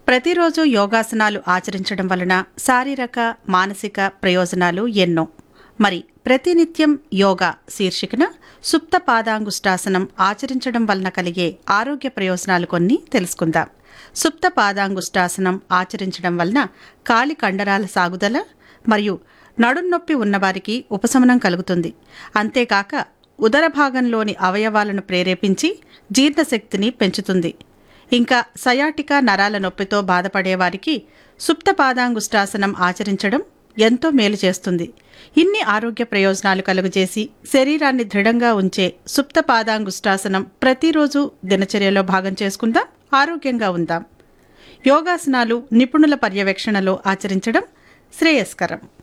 ప్రతిరోజు యోగాసనాలు ఆచరించడం వలన శారీరక మానసిక ప్రయోజనాలు ఎన్నో మరి ప్రతినిత్యం యోగా శీర్షికన సుప్త పాదాంగుష్టాసనం ఆచరించడం వలన కలిగే ఆరోగ్య ప్రయోజనాలు కొన్ని తెలుసుకుందాం సుప్త పాదాంగుష్టాసనం ఆచరించడం వలన కాలి కండరాల సాగుదల మరియు నడున్నొప్పి ఉన్నవారికి ఉపశమనం కలుగుతుంది అంతేకాక ఉదర భాగంలోని అవయవాలను ప్రేరేపించి జీర్ణశక్తిని పెంచుతుంది ఇంకా సయాటికా నరాల నొప్పితో బాధపడేవారికి సుప్త పాదాంగుష్టాసనం ఆచరించడం ఎంతో మేలు చేస్తుంది ఇన్ని ఆరోగ్య ప్రయోజనాలు కలుగజేసి శరీరాన్ని దృఢంగా ఉంచే సుప్త పాదాంగుష్టాసనం ప్రతిరోజు దినచర్యలో భాగం చేసుకుందాం ఆరోగ్యంగా ఉందాం యోగాసనాలు నిపుణుల పర్యవేక్షణలో ఆచరించడం శ్రేయస్కరం